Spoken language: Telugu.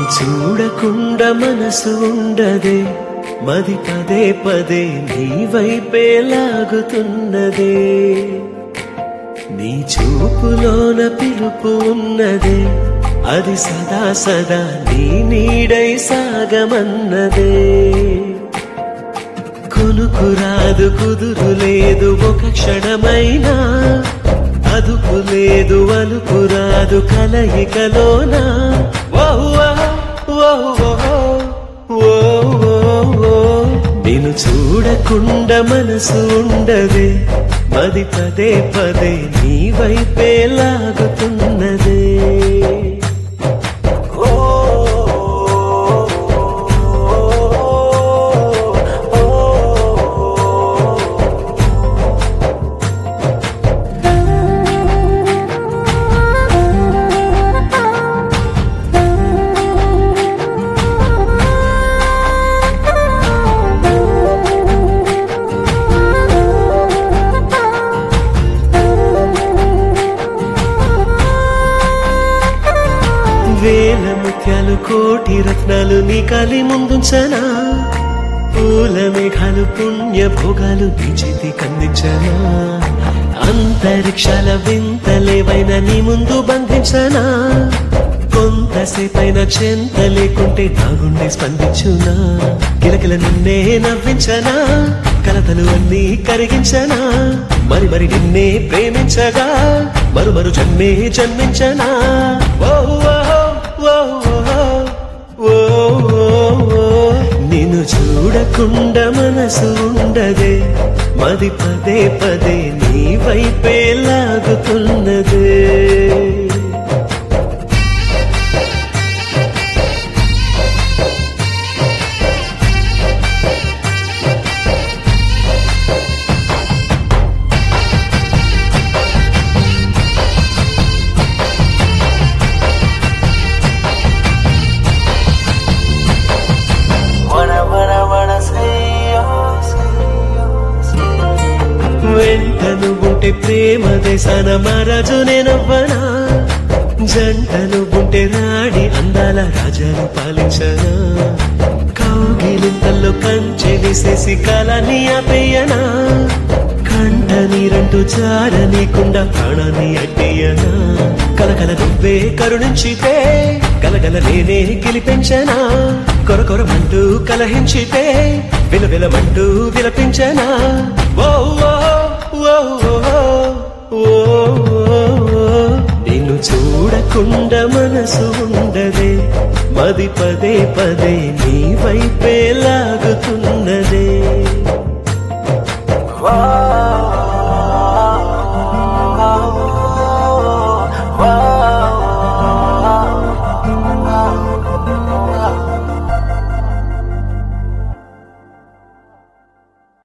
చూడకుండా మనసు ఉండదే మది పదే పదే నీ వైపే లాగుతున్నదే నీ చూపులోన పిలుపు ఉన్నదే అది సదా సదా నీ నీడై సాగమన్నదే కొనుకు రాదు కుదురు లేదు ఒక క్షణమైనా అదుపు లేదు అలుపు రాదు కలయికలోనా ఓహ్ ఓహ్ ఓహ్ ఓహ్ ఓహ్ ఓహ్. నిన్ను చూడకుండా మనసు ఉండదే మది పదే పదే నీ వైపే లాగుతున్నదే వేల ముత్యాలు కోటి రత్నాలు నీ కలి ముందుంచనా పూల మేఘాలు పుణ్య భోగాలు నీ చేతి కందించనా అంతరిక్షాల వింతలేవైన నీ ముందు బంధించనా కొంతసేపైన చెంత లేకుంటే నా గుండె స్పందించునా కిలకిల నిన్నే నవ్వించనా కలతలు అన్నీ కరిగించనా మరి మరి నిన్నే ప్రేమించగా మరు మరు జన్మే జన్మించనా ఓ ఓ, ఓ, ఓ, ఓ, ఓ. నిన్ను చూడకుండా మనసు ఉండదే మది పదే పదే నీ వైపే లాగుతున్నదే Wanna, wanna, wanna say yes. వెంటను ఉంటే ప్రేమ దేశాన మహారాజు నేనవ్వనా జంటను ఉంటే రాణి అందాల రాజాను పాలించనా కౌగిలింతల్లో కంచె వేసేసి కాలాన్ని ఆపేయనా కంట నీరంటూ జారనీకుండా ప్రాణాన్ని అట్టేయనా కలకల నువ్వే కరుణించితే కలగల నేనే గెలిపించనా కొర కొరమంటూ కలహించితే విలవిలమంటూ విలపించనా ఓ ఓ, ఓ, ఓ, ఓ, ఓ, ఓ. నిన్ను చూడకుండా మనసు ఉండదే మది పదే పదే నీ వైపే లాగుతున్నదే